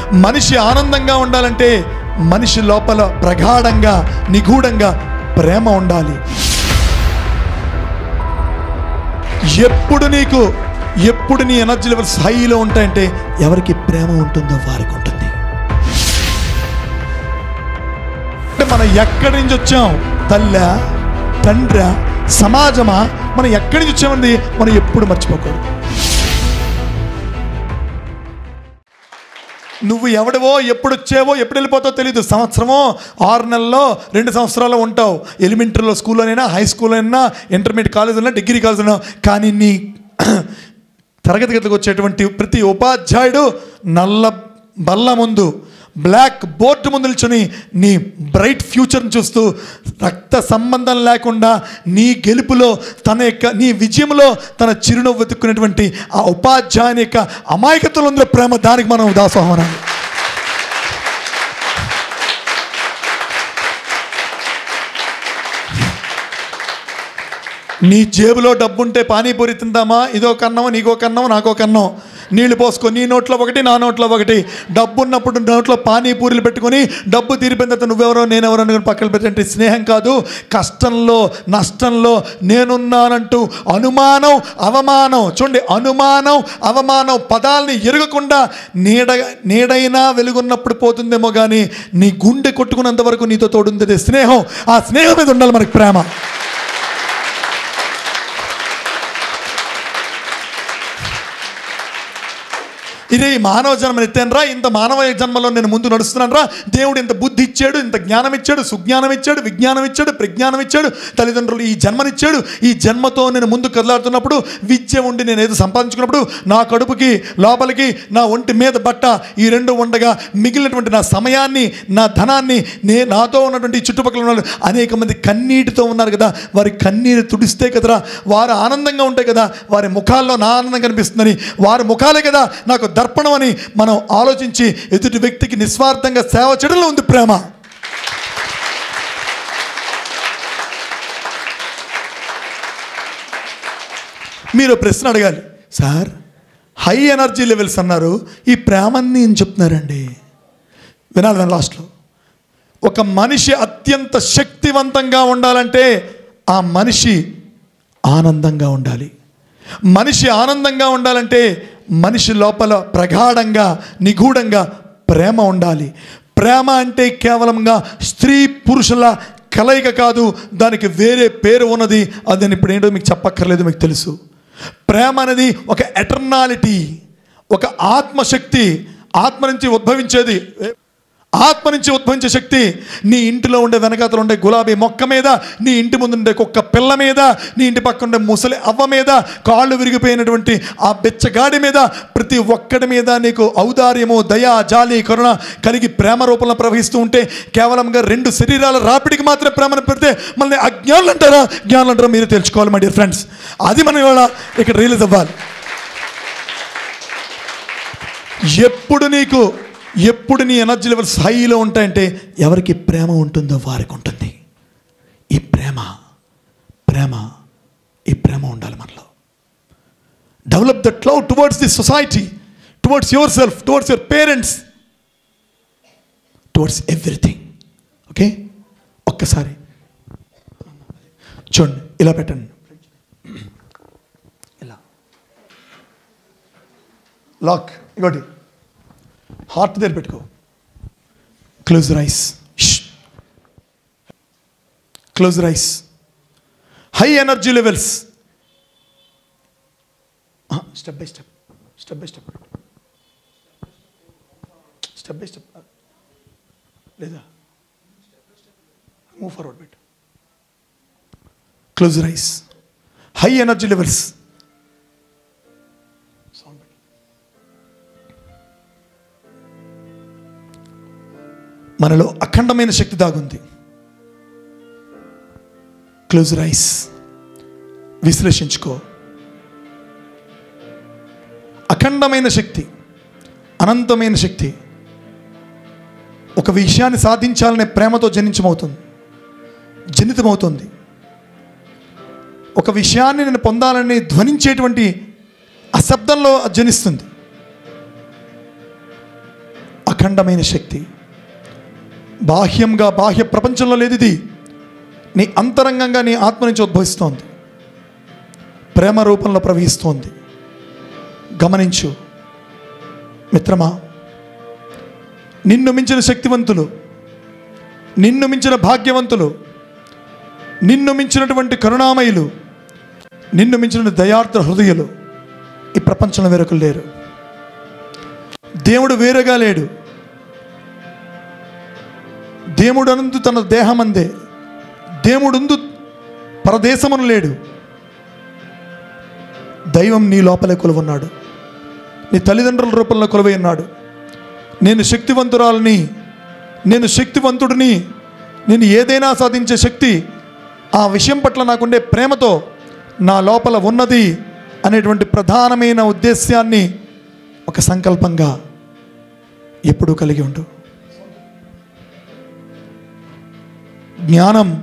మనిషి ఆనందంగా ఉండాలంటే మనిషి లోపల ప్రగాఢంగా నిగూఢంగా ప్రేమ ఉండాలి ఎప్పుడు నీకు ఎప్పుడు నీ ఎనర్జీ లెవెల్స్ హైలో ఉంటాయంటే ఎవరికి ప్రేమ ఉంటుందో వారికి ఉంటుంది అంటే మనం ఎక్కడి నుంచి వచ్చాం తల్ల తండ్ర సమాజమా మనం ఎక్కడి నుంచి వచ్చామంది మనం ఎప్పుడు మర్చిపోకూడదు నువ్వు ఎవడవో ఎప్పుడు వచ్చావో ఎప్పుడు వెళ్ళిపోతావో తెలియదు సంవత్సరమో ఆరు నెలల్లో రెండు సంవత్సరాలు ఉంటావు ఎలిమెంటరీలో స్కూల్లోనైనా హై స్కూల్లోనైనా ఇంటర్మీడియట్ కాలేజీలో డిగ్రీ కాలేజీలో కానీ నీ తరగతి గదికి వచ్చేటువంటి ప్రతి ఉపాధ్యాయుడు నల్ల బల్ల ముందు బ్లాక్ బోర్డు ముందు నిల్చొని నీ బ్రైట్ ఫ్యూచర్ని చూస్తూ రక్త సంబంధం లేకుండా నీ గెలుపులో తన యొక్క నీ విజయంలో తన చిరునవ్వు వెతుక్కునేటువంటి ఆ ఉపాధ్యాయుని యొక్క అమాయకత్వంలో ఉండే ప్రేమ దానికి మనం దాసోహమనాలి నీ జేబులో డబ్బుంటే పానీపూరి తిందామా ఇదో కన్నం నీకో కన్నం నాకో కన్నం నీళ్లు పోసుకో నీ నోట్లో ఒకటి నా నోట్లో ఒకటి డబ్బు ఉన్నప్పుడు నోట్లో పానీపూరీలు పెట్టుకొని డబ్బు తీరిపోయిన తర్వాత నువ్వెవరో నేనెవరో అనుకుని పక్కన పెట్టంటే స్నేహం కాదు కష్టంలో నష్టంలో నేనున్నానంటూ అనుమానం అవమానం చూడండి అనుమానం అవమానం పదాలని ఎరగకుండా నీడ నీడైనా వెలుగున్నప్పుడు పోతుందేమో కానీ నీ గుండె కొట్టుకున్నంత వరకు నీతో తోడుంది స్నేహం ఆ స్నేహం మీద ఉండాలి మనకి ప్రేమ ఇదే ఈ మానవ జన్మ ఎత్తానరా ఇంత మానవ జన్మలో నేను ముందు నడుస్తున్నానరా దేవుడు ఇంత బుద్ధి ఇచ్చాడు ఇంత జ్ఞానం ఇచ్చాడు సుజ్ఞానం ఇచ్చాడు విజ్ఞానం ఇచ్చాడు ప్రజ్ఞానం ఇచ్చాడు తల్లిదండ్రులు ఈ జన్మనిచ్చాడు ఈ జన్మతో నేను ముందు కదలాడుతున్నప్పుడు విద్య ఉండి నేను ఏదో సంపాదించుకున్నప్పుడు నా కడుపుకి లోపలికి నా ఒంటి మీద బట్ట ఈ రెండు ఉండగా మిగిలినటువంటి నా సమయాన్ని నా ధనాన్ని నే నాతో ఉన్నటువంటి ఈ చుట్టుపక్కల ఉన్న వాళ్ళు అనేక మంది కన్నీటితో ఉన్నారు కదా వారి కన్నీరు తుడిస్తే కదరా వారు ఆనందంగా ఉంటాయి కదా వారి ముఖాల్లో నా ఆనందం కనిపిస్తుందని వారి ముఖాలే కదా నాకు దర్పణం అని మనం ఆలోచించి ఎదుటి వ్యక్తికి నిస్వార్థంగా సేవ చేయడంలో ఉంది ప్రేమ మీరు ప్రశ్న అడగాలి సార్ హై ఎనర్జీ లెవెల్స్ అన్నారు ఈ ప్రేమని ఏం చెప్తున్నారండి వినాలి వినాలి లాస్ట్లో ఒక మనిషి అత్యంత శక్తివంతంగా ఉండాలంటే ఆ మనిషి ఆనందంగా ఉండాలి మనిషి ఆనందంగా ఉండాలంటే మనిషి లోపల ప్రగాఢంగా నిగూఢంగా ప్రేమ ఉండాలి ప్రేమ అంటే కేవలంగా స్త్రీ పురుషుల కలయిక కాదు దానికి వేరే పేరు ఉన్నది అది నేను ఇప్పుడు ఏంటో మీకు చెప్పక్కర్లేదు మీకు తెలుసు ప్రేమ అనేది ఒక ఎటర్నాలిటీ ఒక ఆత్మశక్తి ఆత్మ నుంచి ఉద్భవించేది ఆత్మ నుంచి ఉద్భవించే శక్తి నీ ఇంటిలో ఉండే వెనకాతలు ఉండే గులాబీ మొక్క మీద నీ ఇంటి ముందు ఉండే కుక్క పిల్ల మీద నీ ఇంటి పక్క ఉండే ముసలి అవ్వ మీద కాళ్ళు విరిగిపోయినటువంటి ఆ బెచ్చగాడి మీద ప్రతి ఒక్కడి మీద నీకు ఔదార్యము దయ జాలి కరుణ కలిగి ప్రేమ రూపంలో ప్రవహిస్తూ ఉంటే కేవలంగా రెండు శరీరాల రాపిడికి మాత్రమే ప్రేమను పెడితే మళ్ళీ అజ్ఞానులు అంటారా జ్ఞానులు అంటారా మీరు తెలుసుకోవాలి మై డియర్ ఫ్రెండ్స్ అది మనం ఇవాళ ఇక్కడ రియలైజ్ అవ్వాలి ఎప్పుడు నీకు ఎప్పుడు నీ ఎనర్జీ లెవెల్స్ హైలో ఉంటాయంటే ఎవరికి ప్రేమ ఉంటుందో వారికి ఉంటుంది ఈ ప్రేమ ప్రేమ ఈ ప్రేమ ఉండాలి మనలో develop that love towards the society towards yourself towards your parents towards everything okay ఒక్కసారి చూడండి ఇలా పెట్టండి ఇలా లాక్ ఇంకోటి హార్ట్ దగ్గర పెట్టుకో close rise close rise high energy levels step by step step by step step by step లేదా move forward పెట్టు close rise high energy levels sound పెట్టు మనలో అఖండమైన శక్తి దాగుంది క్లోజ్ రైస్ విశ్లేషించుకో అఖండమైన శక్తి అనంతమైన శక్తి ఒక విషయాన్ని సాధించాలనే ప్రేమతో జనించమవుతుంది జనితమవుతుంది ఒక విషయాన్ని నేను పొందాలని ధ్వనించేటువంటి ఆ శబ్దంలో అది జనిస్తుంది అఖండమైన శక్తి బాహ్యంగా బాహ్య ప్రపంచంలో లేదు ఇది నీ అంతరంగంగా నీ ఆత్మ నుంచి ఉద్భవిస్తోంది ప్రేమ రూపంలో ప్రవహిస్తోంది గమనించు మిత్రమా నిన్ను మించిన శక్తివంతులు నిన్ను మించిన భాగ్యవంతులు నిన్ను మించినటువంటి కరుణామయులు నిన్ను మించిన దయార్థ హృదయులు ఈ ప్రపంచంలో వేరొకరు లేరు దేవుడు వేరుగా లేడు దేవుడు అనందు తన దేహమందే దేవుడుందు పరదేశమును లేడు దైవం నీ లోపలే కొలువున్నాడు నీ తల్లిదండ్రుల రూపంలో కొలువై ఉన్నాడు నేను శక్తివంతురాలని నేను శక్తివంతుడిని నేను ఏదైనా సాధించే శక్తి ఆ విషయం పట్ల నాకుండే ప్రేమతో నా లోపల ఉన్నది అనేటువంటి ప్రధానమైన ఉద్దేశ్యాన్ని ఒక సంకల్పంగా ఎప్పుడూ కలిగి ఉండు జ్ఞానం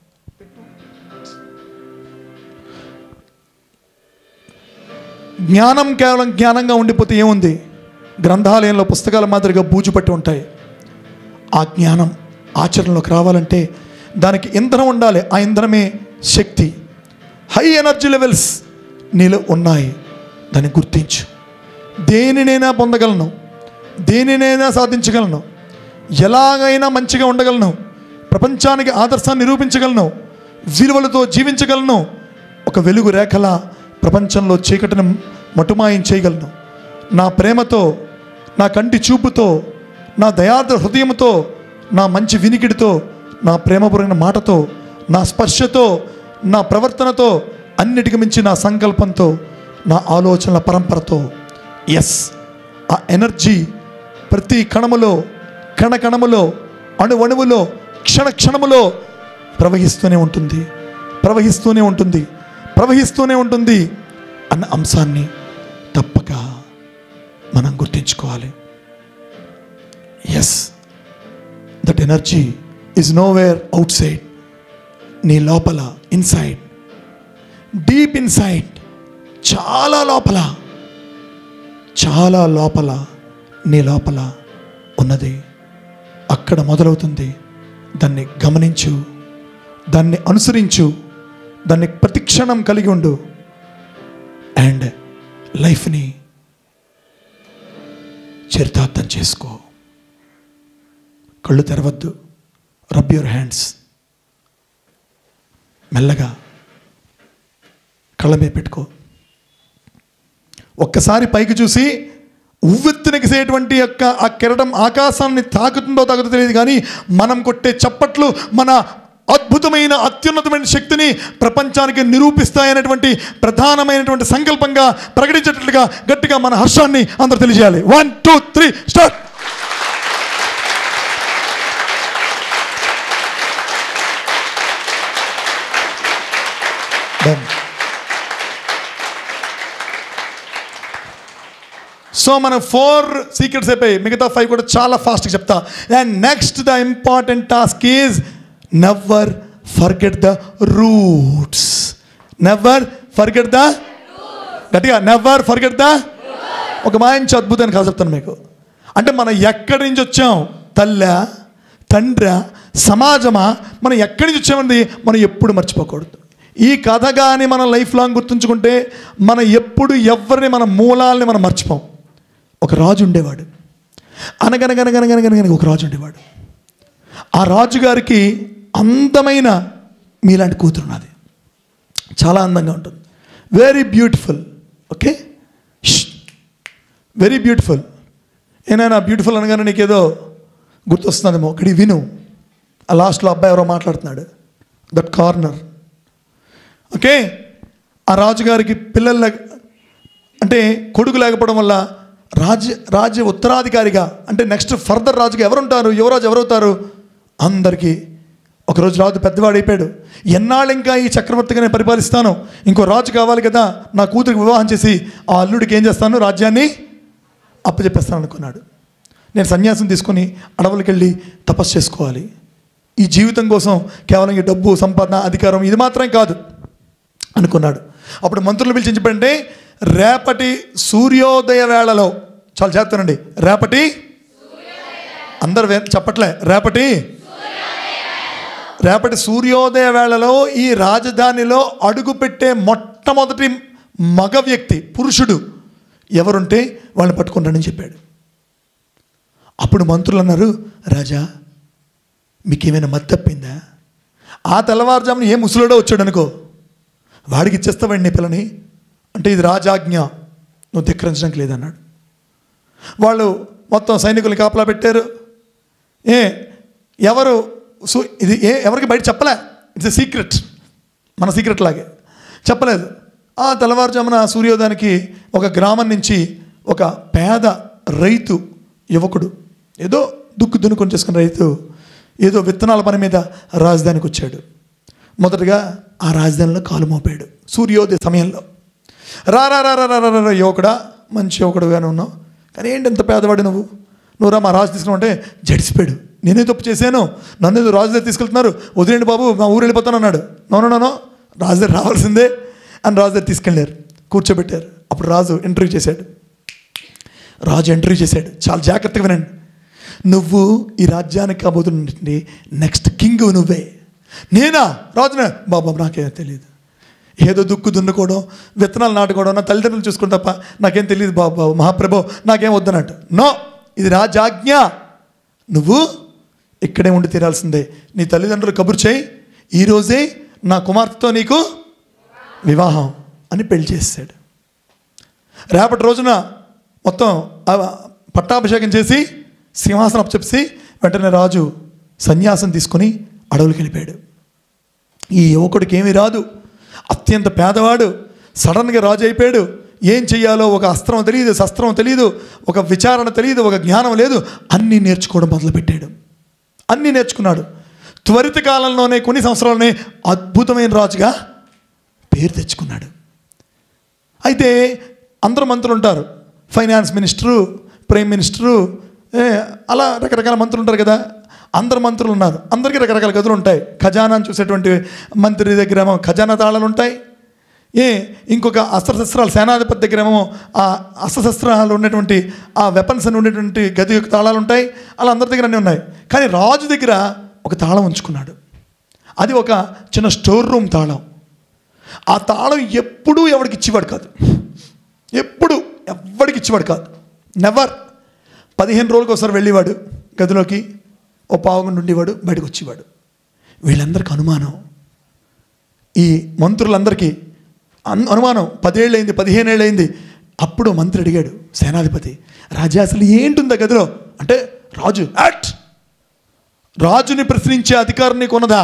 జ్ఞానం కేవలం జ్ఞానంగా ఉండిపోతే ఏముంది గ్రంథాలయంలో పుస్తకాల మాదిరిగా బూజు పట్టి ఉంటాయి ఆ జ్ఞానం ఆచరణలోకి రావాలంటే దానికి ఇంధనం ఉండాలి ఆ ఇంధనమే శక్తి హై ఎనర్జీ లెవెల్స్ నీలో ఉన్నాయి దాన్ని గుర్తించు దేనినైనా పొందగలను దేనినైనా సాధించగలను ఎలాగైనా మంచిగా ఉండగలను ప్రపంచానికి ఆదర్శాన్ని నిరూపించగలను విలువలతో జీవించగలను ఒక వెలుగు రేఖలా ప్రపంచంలో చీకటిని మటుమాయం చేయగలను నా ప్రేమతో నా కంటి చూపుతో నా దయార్థ హృదయంతో నా మంచి వినికిడితో నా ప్రేమపూర్వక మాటతో నా స్పర్శతో నా ప్రవర్తనతో అన్నిటికి మించి నా సంకల్పంతో నా ఆలోచనల పరంపరతో ఎస్ ఆ ఎనర్జీ ప్రతి కణములో కణ కణములో అణువణువులో క్షణ క్షణములో ప్రవహిస్తూనే ఉంటుంది ప్రవహిస్తూనే ఉంటుంది ప్రవహిస్తూనే ఉంటుంది అన్న అంశాన్ని తప్పక మనం గుర్తించుకోవాలి yes that energy is nowhere outside నీ లోపల ఇన్సైడ్ డీప్ ఇన్సైడ్ చాలా లోపల చాలా లోపల నీ లోపల ఉన్నది అక్కడ మొదలవుతుంది దాన్ని గమనించు దాన్ని అనుసరించు దాన్ని ప్రతిక్షణం కలిగి ఉండు అండ్ లైఫ్ని చరితార్థం చేసుకో కళ్ళు తెరవద్దు రబ్ యువర్ హ్యాండ్స్ మెల్లగా కళ్ళ మీద పెట్టుకో ఒక్కసారి పైకి చూసి ఉవ్వెత్తునెగిసేటువంటి యొక్క ఆ కిరటం ఆకాశాన్ని తాకుతుందో తాకుతుందో తెలియదు కానీ మనం కొట్టే చప్పట్లు మన అద్భుతమైన అత్యున్నతమైన శక్తిని ప్రపంచానికి నిరూపిస్తాయనేటువంటి ప్రధానమైనటువంటి సంకల్పంగా ప్రకటించేటట్లుగా గట్టిగా మన హర్షాన్ని అందరూ తెలియజేయాలి one two three start Done. So మనం ఫోర్ సీక్రెట్స్ అయిపోయి మిగతా ఫైవ్ కూడా చాలా ఫాస్ట్గా చెప్తా and next the important task is never forget the roots never forget the గట్టిగా నెవర్ ఫర్గెట్ ద ఒక మంచి అద్భుతాన్ని కాదు చెప్తాను మీకు అంటే మనం ఎక్కడి నుంచి వచ్చాం తల్లా తండ్రా సమాజమా మనం ఎక్కడి నుంచి వచ్చామంది మనం ఎప్పుడు మర్చిపోకూడదు ఈ కథ కానీ మనం లైఫ్ లాంగ్ గుర్తుంచుకుంటే మనం ఎప్పుడు ఎవరిని మన మూలాల్ని మనం మర్చిపోం ఒక రాజు ఉండేవాడు అనగనగనగనగనగనగన ఒక రాజు ఉండేవాడు ఆ రాజుగారికి అందమైన మీలాంటి కూతురు ఉన్నది చాలా అందంగా ఉంటుంది very beautiful okay very beautiful ఏనాయనా బ్యూటిఫుల్ అనగానే నీకేదో గుర్తొస్తుందేమో ఒకటి విను ఆ లాస్ట్లో అబ్బాయి ఎవరో మాట్లాడుతున్నాడు దట్ కార్నర్ ఓకే ఆ రాజుగారికి పిల్లలు లేక అంటే కొడుకు లేకపోవడం వల్ల రాజ్య రాజ్య ఉత్తరాధికారిగా అంటే నెక్స్ట్ ఫర్దర్ రాజుగా ఎవరుంటారు యువరాజు ఎవరవుతారు అందరికీ ఒకరోజు రాజు పెద్దవాడు అయిపోయాడు ఎన్నాళ్ళు ఇంకా ఈ చక్రవర్తిగా నేను పరిపాలిస్తాను ఇంకో రాజు కావాలి కదా నా కూతురికి వివాహం చేసి ఆ అల్లుడికి ఏం చేస్తాను రాజ్యాన్ని అప్పచెప్పేస్తాను అనుకున్నాడు నేను సన్యాసం తీసుకొని అడవులకు వెళ్ళి తపస్సు చేసుకోవాలి ఈ జీవితం కోసం కేవలం ఈ డబ్బు సంపాదన అధికారం ఇది మాత్రమే కాదు అనుకున్నాడు అప్పుడు మంత్రులు పిలిచి చెప్పంటే రేపటి సూర్యోదయ వేళలో చాలా చేస్తానండి రేపటి అందరు వే- చెప్పట్లే రేపటి రేపటి సూర్యోదయ వేళలో ఈ రాజధానిలో అడుగుపెట్టే మొట్టమొదటి మగ వ్యక్తి పురుషుడు ఎవరుంటే వాళ్ళని పట్టుకుంటానని చెప్పాడు అప్పుడు మంత్రులు అన్నారు రాజా మీకేమైనా మత్తు తప్పిందా ఆ తెల్లవారుజామున ఏ ముసలోడో వచ్చాడు అనుకో వాడికి ఇచ్చేస్తావండి నీ పిల్లని అంటే ఇది రాజాజ్ఞ నువ్వు ధిక్కరించడానికి లేదన్నాడు వాళ్ళు మొత్తం సైనికులు కాపలా పెట్టారు ఏ ఎవరు సు ఇది ఏ ఎవరికి బయట చెప్పలే ఇట్స్ ఎ సీక్రెట్ మన సీక్రెట్ లాగే చెప్పలేదు ఆ తెల్లవారుజామున సూర్యోదయానికి ఒక గ్రామం నుంచి ఒక పేద రైతు యువకుడు ఏదో దుక్కు దున్నుకొని చేసుకున్న రైతు ఏదో విత్తనాల పని మీద రాజధానికి వచ్చాడు మొదటగా ఆ రాజధానిలో కాలు మోపాడు సూర్యోదయ సమయంలో రా రా రా రా రా రా రా యువకుడా మంచి యువకుడుగానే ఉన్నావు కానీ ఏంటి ఎంత పేదవాడు నువ్వు నువ్వు రా మా రాజు తీసుకున్నావు జడిసిపోయాడు నేనే తప్పు చేశాను నన్ను ఏదో రాజు దగ్గర తీసుకెళ్తున్నారు వదిలేండి బాబు మా ఊరు వెళ్ళిపోతాను అన్నాడు నో నో నో రాజు దగ్గర రావాల్సిందే అని రాజు దగ్గర తీసుకెళ్ళారు కూర్చోబెట్టారు అప్పుడు రాజు ఇంటర్వ్యూ చేశాడు రాజు ఇంటర్వ్యూ చేశాడు చాలా జాగ్రత్తగా వినండి నువ్వు ఈ రాజ్యానికి కాబోతుండే నెక్స్ట్ కింగ్ నువ్వే నేనా రాజునా బాబా నాకేం తెలియదు ఏదో దుక్కు దున్నుకోవడం విత్తనాలు నాటుకోవడం నా తల్లిదండ్రులు చూసుకోవడం తప్ప నాకేం తెలియదు బాబా మహాప్రభు నాకేం వద్దన్నట్టు నో ఇది రాజాజ్ఞ నువ్వు ఇక్కడే ఉండి తీరాల్సిందే నీ తల్లిదండ్రులు కబురు చేయి ఈరోజే నా కుమార్తెతో నీకు వివాహం అని పెళ్లి చేసాడు రేపటి రోజున మొత్తం ఆ పట్టాభిషేకం చేసి సింహాసనం చెప్పి వెంటనే రాజు సన్యాసం తీసుకొని అడవులకు వెళ్ళిపోయాడు ఈ యువకుడికి ఏమీ రాదు అత్యంత పేదవాడు సడన్గా రాజు అయిపోయాడు ఏం చెయ్యాలో ఒక అస్త్రం తెలియదు శస్త్రం తెలియదు ఒక విచారణ తెలియదు ఒక జ్ఞానం లేదు అన్నీ నేర్చుకోవడం మొదలుపెట్టాడు అన్నీ నేర్చుకున్నాడు త్వరిత కాలంలోనే కొన్ని సంవత్సరాలనే అద్భుతమైన రాజుగా పేరు తెచ్చుకున్నాడు అయితే అందరూ మంత్రులు ఉంటారు ఫైనాన్స్ మినిస్టరు ప్రైమ్ మినిస్టరు ఏ, అలా రకరకాల మంత్రులు ఉంటారు కదా అందరు మంత్రులు ఉన్నారు అందరికీ రకరకాల గదులు ఉంటాయి ఖజానాను చూసేటువంటి మంత్రి దగ్గర ఏమో ఖజానా తాళాలు ఉంటాయి ఏ ఇంకొక అస్త్రశస్త్రాలు సేనాధిపతి దగ్గర ఏమో ఆ అస్త్రశస్త్రాలు ఉన్నటువంటి ఆ వెపన్స్ అని ఉండేటువంటి గది యొక్క తాళాలు ఉంటాయి అలా అందరి దగ్గర అన్నీ ఉన్నాయి కానీ రాజు దగ్గర ఒక తాళం ఉంచుకున్నాడు అది ఒక చిన్న స్టోర్ రూమ్ తాళం ఆ తాళం ఎప్పుడూ ఎవరికి ఇచ్చేవాడు కాదు ఎప్పుడు ఎవ్వడికి ఇచ్చేవాడు కాదు నెవర్ పదిహేను రోజులకు ఒకసారి వెళ్ళేవాడు గదిలోకి ఓ పావుగంట ఉండేవాడు బయటకు వచ్చేవాడు వీళ్ళందరికీ అనుమానం ఈ మంత్రులందరికీ అన్ అనుమానం పదేళ్ళు అయింది పదిహేను ఏళ్ళు అయింది అప్పుడు మంత్రి అడిగాడు సేనాధిపతి రాజా అసలు ఏంటుంది ఆ గదిలో అంటే రాజు యాట్ రాజుని ప్రశ్నించే అధికారం నీకు ఉన్నదా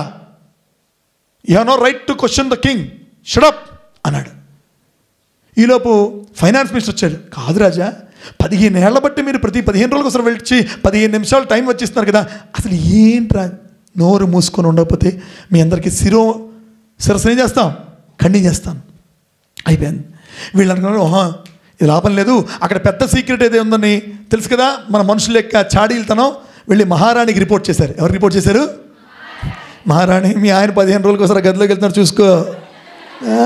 you no right to question the king shut up అన్నాడు ఈలోపు ఫైనాన్స్ మినిస్టర్ వచ్చాడు కాదు రాజా పదిహేను ఏళ్ల బట్టి మీరు ప్రతి పదిహేను రోజులకు ఒకసారి వెళ్ళి పదిహేను నిమిషాలు టైం వచ్చిస్తున్నారు కదా అసలు ఏంట్రా నోరు మూసుకొని ఉండకపోతే మీ అందరికీ శిరో శిరస్సు ఏం చేస్తాం ఖండి చేస్తాం అయిపోయింది వీళ్ళు అనుకున్నారు ఓహా ఇది లాభం లేదు అక్కడ పెద్ద సీక్రెట్ ఏదో ఉందని తెలుసు కదా మన మనుషుల యొక్క చాడీలతనం వెళ్ళి మహారాణికి రిపోర్ట్ చేశారు ఎవరు రిపోర్ట్ చేశారు మహారాణి మీ ఆయన పదిహేను రోజులకు ఒకసారి గదిలోకి వెళ్తున్నారు చూసుకో ఆ?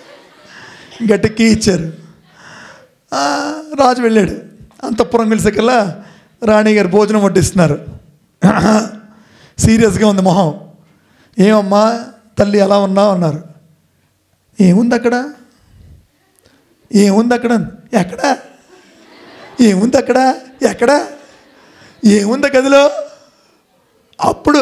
గట్టికి ఇచ్చారు ఆ, రాజు వెళ్ళాడు అంతఃపురం కలిసేకల్లా రాణి గారు భోజనం వడ్డిస్తున్నారు సీరియస్గా ఉంది మొహం ఏమమ్మా తల్లి ఎలా ఉన్నావు అన్నారు ఏముంది అక్కడ ఏముంది అక్కడ ఎక్కడ ఏముంది అక్కడ ఎక్కడ ఏముంది ఆ గదిలో అప్పుడు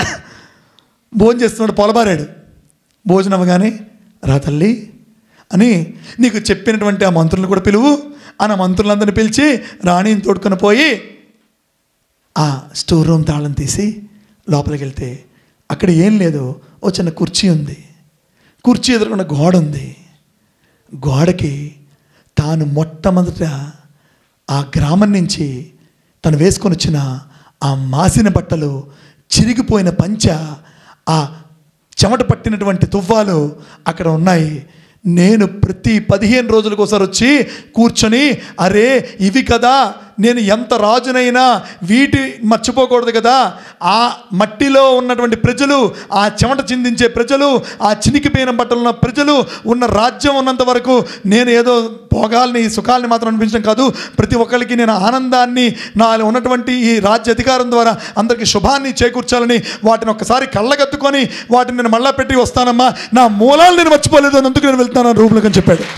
భోజనం చేస్తున్నాడు పొలబారాడు భోజనం అవ్వగానే రా తల్లి అని నీకు చెప్పినటువంటి ఆ మంత్రులను కూడా పిలువు అని ఆ మంత్రులందరిని పిలిచి రాణిని తోడుకొని పోయి ఆ స్టోర్ రూమ్ తాళం తీసి లోపలికి వెళ్తే అక్కడ ఏం లేదు ఓ చిన్న కుర్చీ ఉంది కుర్చీ ఎదురుకున్న గోడ ఉంది గోడకి తాను మొట్టమొదట ఆ గ్రామం నుంచి తను వేసుకొని వచ్చిన ఆ మాసిన బట్టలు చిరిగిపోయిన పంచ ఆ చెమట పట్టినటువంటి తువ్వాలు అక్కడ ఉన్నాయి నేను ప్రతి పదిహేను రోజులకు ఒకసారి వచ్చి కూర్చొని అరే ఇవి కదా నేను ఎంత రాజునైనా వీటి మర్చిపోకూడదు కదా ఆ మట్టిలో ఉన్నటువంటి ప్రజలు ఆ చెమట చిందించే ప్రజలు ఆ చినికిపోయిన బట్టలు ఉన్న ప్రజలు ఉన్న రాజ్యం ఉన్నంత వరకు నేను ఏదో భోగాల్ని సుఖాల్ని మాత్రం అనిపించడం కాదు ప్రతి ఒక్కరికి నేను ఆనందాన్ని నా ఉన్నటువంటి ఈ రాజ్య అధికారం ద్వారా అందరికీ శుభాన్ని చేకూర్చాలని వాటిని ఒక్కసారి కళ్ళగత్తుకొని వాటిని నేను మళ్ళా పెట్టి వస్తానమ్మా నా మూలాలు నేను మర్చిపోలేదు అందుకు నేను వెళ్తాను రూపులకు అని చెప్పాడు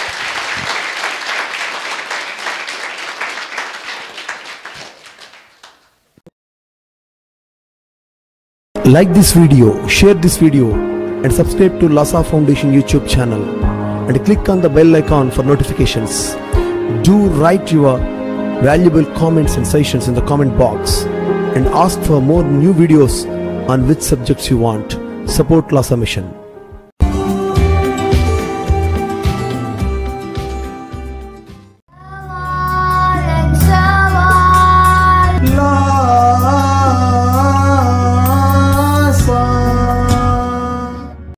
Like this video, share this video, and subscribe to Lasa Foundation YouTube channel. And click on the bell icon for notifications. Do write your valuable comments and suggestions in the comment box. And ask for more new videos on which subjects you want. Support Lasa Mission.